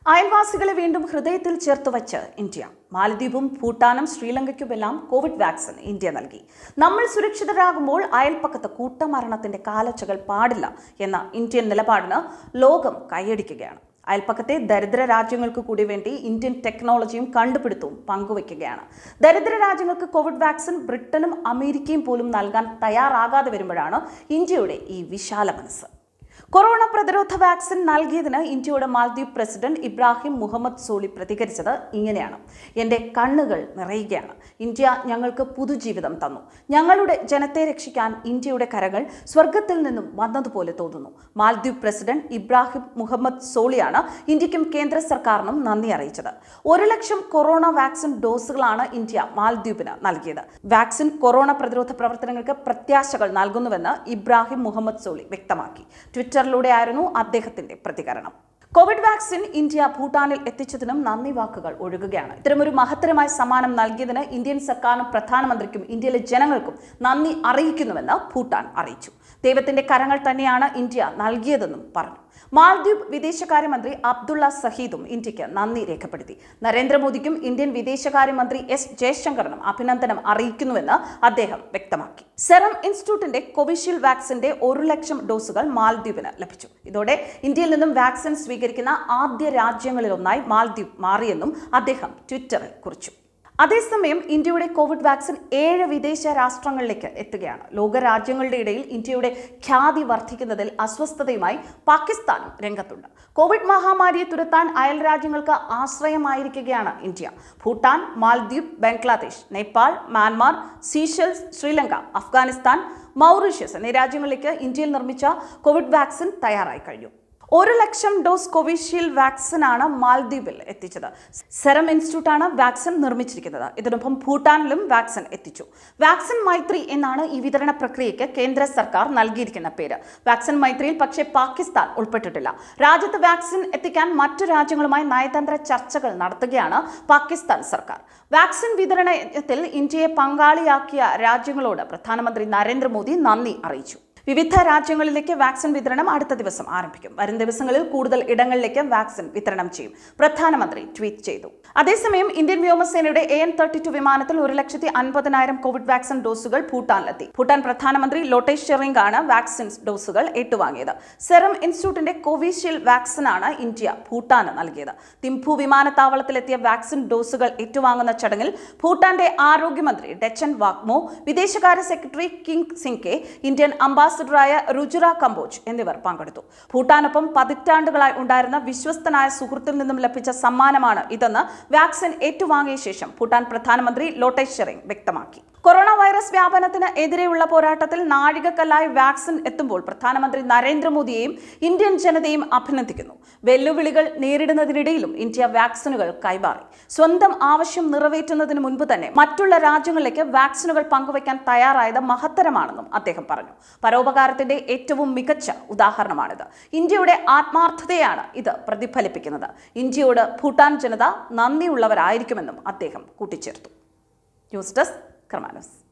അയൽവാസികളെ വീണ്ടും ഹൃദയത്തിൽ ചേർത്ത് വച്ച് ഇന്ത്യ മാലദ്വീപും ഭൂട്ടാനും ശ്രീലങ്കയ്ക്കുമെല്ലാം കോവിഡ് വാക്സിൻ ഇന്ത്യ നൽകി നമ്മൾ സുരക്ഷിതരാകുമ്പോൾ അയൽപ്പക്കത്ത് കൂട്ടമരണത്തിന്റെ കാലച്ചകൾ പാടില്ല എന്ന ഇന്ത്യൻ നിലപാടിന് ലോകം കൈയടിക്കുകയാണ് അയൽപ്പക്കത്തെ ദരിദ്ര രാജ്യങ്ങൾക്ക് കൂടി വേണ്ടി ഇന്ത്യൻ ടെക്നോളജിയും കണ്ടുപിടുത്തവും പങ്കുവയ്ക്കുകയാണ് ദരിദ്ര രാജ്യങ്ങൾക്ക് കോവിഡ് വാക്സിൻ ബ്രിട്ടനും അമേരിക്കയും പോലും നൽകാൻ തയ്യാറാകാതെ വരുമ്പോഴാണ് ഇന്ത്യയുടെ ഈ വിശാല മനസ്സ് കൊറോണ പ്രതിരോധ വാക്സിൻ നൽകിയതിന് ഇന്ത്യയുടെ മാലദ്വീപ് പ്രസിഡന്റ് ഇബ്രാഹിം മുഹമ്മദ് സോളി പ്രതികരിച്ചത് ഇങ്ങനെയാണ് എൻ്റെ കണ്ണുകൾ നിറയുകയാണ് ഇന്ത്യ ഞങ്ങൾക്ക് പുതുജീവിതം തന്നു ഞങ്ങളുടെ ജനത്തെ രക്ഷിക്കാൻ ഇന്ത്യയുടെ കരകൾ സ്വർഗത്തിൽ നിന്നും വന്നതുപോലെ തോന്നുന്നു മാലദ്വീപ് പ്രസിഡന്റ് ഇബ്രാഹിം മുഹമ്മദ് സോളിയാണ് ഇന്ത്യക്കും കേന്ദ്ര സർക്കാരിനും നന്ദി അറിയിച്ചത് ഒരു ലക്ഷം കൊറോണ വാക്സിൻ ഡോസുകളാണ് ഇന്ത്യ മാലദ്വീപിന് നൽകിയത് വാക്സിൻ കൊറോണ പ്രതിരോധ പ്രവർത്തനങ്ങൾക്ക് പ്രത്യാശകൾ നൽകുന്നുവെന്ന് ഇബ്രാഹിം മുഹമ്മദ് സോളി വ്യക്തമാക്കി ട്വിറ്ററിലൂടെയായിരുന്നു അദ്ദേഹത്തിന്റെ പ്രതികരണം കോവിഡ് വാക്സിൻ ഇന്ത്യ ഭൂട്ടാനിൽ എത്തിച്ചതിനും നന്ദി വാക്കുകൾ ഒഴുകുകയാണ് ഇത്തരമൊരു മഹത്തരമായ സമ്മാനം നൽകിയതിന് ഇന്ത്യൻ സർക്കാരിനും പ്രധാനമന്ത്രിക്കും ഇന്ത്യയിലെ ജനങ്ങൾക്കും നന്ദി അറിയിക്കുന്നുവെന്ന് ഭൂട്ടാൻ അറിയിച്ചു ദൈവത്തിന്റെ കരങ്ങൾ തന്നെയാണ് ഇന്ത്യ നൽകിയതെന്നും പറഞ്ഞു മാൽദ്വീപ് വിദേശകാര്യമന്ത്രി അബ്ദുള്ള സഹീദും ഇന്ത്യക്ക് നന്ദി രേഖപ്പെടുത്തി നരേന്ദ്രമോദിക്കും ഇന്ത്യൻ വിദേശകാര്യമന്ത്രി എസ് ജയശങ്കറിനും അഭിനന്ദനം അറിയിക്കുന്നുവെന്ന് അദ്ദേഹം വ്യക്തമാക്കി സെറം ഇൻസ്റ്റിറ്റ്യൂട്ടിന്റെ കോവിഷീൽഡ് വാക്സിന്റെ ഒരു ലക്ഷം ഡോസുകൾ മാൽദ്വീപിന് ലഭിച്ചു ഇതോടെ ഇന്ത്യയിൽ നിന്നും വാക്സിൻ സ്വീകരിക്കുന്ന ആദ്യ രാജ്യങ്ങളിലൊന്നായി മാൽദ്വീപ് മാറിയെന്നും അദ്ദേഹം ട്വിറ്ററിൽ കുറിച്ചു അതേസമയം ഇന്ത്യയുടെ കോവിഡ് വാക്സിൻ ഏഴ് വിദേശ രാഷ്ട്രങ്ങളിലേക്ക് എത്തുകയാണ് ലോകരാജ്യങ്ങളുടെ ഇടയിൽ ഇന്ത്യയുടെ ഖ്യാതി വർദ്ധിക്കുന്നതിൽ അസ്വസ്ഥതയുമായി പാകിസ്ഥാനും രംഗത്തുണ്ട് കോവിഡ് മഹാമാരിയെ തുരത്താൻ അയൽ രാജ്യങ്ങൾക്ക് ആശ്രയമായിരിക്കുകയാണ് India Bhutan Maldives Bangladesh Nepal Myanmar Seychelles Sri Lanka Afghanistan Mauritius എന്നീ രാജ്യങ്ങളിലേക്ക് ഇന്ത്യയിൽ നിർമ്മിച്ച കോവിഡ് വാക്സിൻ തയ്യാറായി കഴിഞ്ഞു ഒരു ലക്ഷം ഡോസ് കോവിഷീൽഡ് വാക്സിനാണ് മാൽദ്വീപിൽ എത്തിച്ചത് സെറം ഇൻസ്റ്റിറ്റ്യൂട്ടാണ് വാക്സിൻ നിർമ്മിച്ചിരിക്കുന്നത് ഇതിനൊപ്പം ഭൂട്ടാനിലും വാക്സിൻ എത്തിച്ചു വാക്സിൻ മൈത്രി എന്നാണ് ഈ വിതരണ പ്രക്രിയയ്ക്ക് കേന്ദ്ര സർക്കാർ നൽകിയിരിക്കുന്ന പേര് വാക്സിൻ മൈത്രിയിൽ പക്ഷേ പാകിസ്ഥാൻ ഉൾപ്പെട്ടിട്ടില്ല രാജ്യത്ത് വാക്സിൻ എത്തിക്കാൻ മറ്റു രാജ്യങ്ങളുമായി നയതന്ത്ര ചർച്ചകൾ നടത്തുകയാണ് പാകിസ്ഥാൻ സർക്കാർ വാക്സിൻ വിതരണത്തിൽ ഇന്ത്യയെ പങ്കാളിയാക്കിയ രാജ്യങ്ങളോട് പ്രധാനമന്ത്രി നരേന്ദ്രമോദി നന്ദി അറിയിച്ചു വിവിധ രാജ്യങ്ങളിലേക്ക് വാക്സിൻ വിതരണം അടുത്ത ദിവസം ആരംഭിക്കും വരും ദിവസങ്ങളിൽ കൂടുതൽ ഇടങ്ങളിലേക്ക് വാക്സിൻ വിതരണം ചെയ്യും പ്രധാനമന്ത്രി ട്വീറ്റ് ചെയ്തു അതേസമയം ഇന്ത്യൻ വ്യോമസേനയുടെ എ എൻ തേർട്ടി ടു വിമാനത്തിൽ ഒരു ലക്ഷത്തി അൻപതിനായിരം കോവിഡ് വാക്സിൻ ഡോസുകൾ ഭൂട്ടാനിലെത്തി ഭൂട്ടാൻ പ്രധാനമന്ത്രി ലോട്ടേഷ് ഷെറിംഗ് ആണ് വാക്സിൻ ഡോസുകൾ ഏറ്റുവാങ്ങിയത് സെറം ഇൻസ്റ്റിറ്റ്യൂട്ടിന്റെ കോവിഷീൽഡ് വാക്സിനാണ് ഇന്ത്യ ഭൂട്ടാന് നൽകിയത് തിംഫു വിമാനത്താവളത്തിലെത്തിയ വാക്സിൻ ഡോസുകൾ ഏറ്റുവാങ്ങുന്ന ചടങ്ങിൽ ഭൂട്ടാന്റെ ആരോഗ്യമന്ത്രി ഡെച്ചൻ വാഗ്മോ വിദേശകാര്യ സെക്രട്ടറി കിങ് സിംഗെ ഇന്ത്യൻ അംബാസിഡറായ രുചിറ കംബോജ് എന്നിവർ പങ്കെടുത്തു ഭൂട്ടാനൊപ്പം പതിറ്റാണ്ടുകളായി ഉണ്ടായിരുന്ന വിശ്വസ്തനായ സുഹൃത്തിൽ നിന്നും ലഭിച്ച സമ്മാനമാണ് ഇതെന്ന് വാക്സിൻ ഏറ്റുവാങ്ങിയ ശേഷം ഭൂട്ടാൻ പ്രധാനമന്ത്രി ലോട്ടേഷ് ഷെറിംഗ് വ്യക്തമാക്കി കൊറോണ വൈറസ് വ്യാപനത്തിന് എതിരെയുള്ള പോരാട്ടത്തിൽ നാഴികക്കല്ലായി വാക്സിൻ എത്തുമ്പോൾ പ്രധാനമന്ത്രി നരേന്ദ്രമോദിയെയും ഇന്ത്യൻ ജനതയും അഭിനന്ദിക്കുന്നു വെല്ലുവിളികൾ നേരിടുന്നതിനിടയിലും ഇന്ത്യ വാക്സിനുകൾ കൈമാറി സ്വന്തം ആവശ്യം നിറവേറ്റുന്നതിന് മുൻപ് തന്നെ മറ്റുള്ള രാജ്യങ്ങളിലേക്ക് വാക്സിനുകൾ പങ്കുവയ്ക്കാൻ തയ്യാറായത് മഹത്തരമാണെന്നും അദ്ദേഹം പറഞ്ഞു പരോപകാരത്തിന്റെ ഏറ്റവും മികച്ച ഉദാഹരണമാണിത് ഇന്ത്യയുടെ ആത്മാർത്ഥതയാണ് ഇത് പ്രതിഫലിപ്പിക്കുന്നത് ഇന്ത്യയോട് ഭൂട്ടാൻ ജനത നന്ദിയുള്ളവരായിരിക്കുമെന്നും അദ്ദേഹം കൂട്ടിച്ചേർത്തു ന്യൂസ് ഡെസ്ക് കർമാനസ്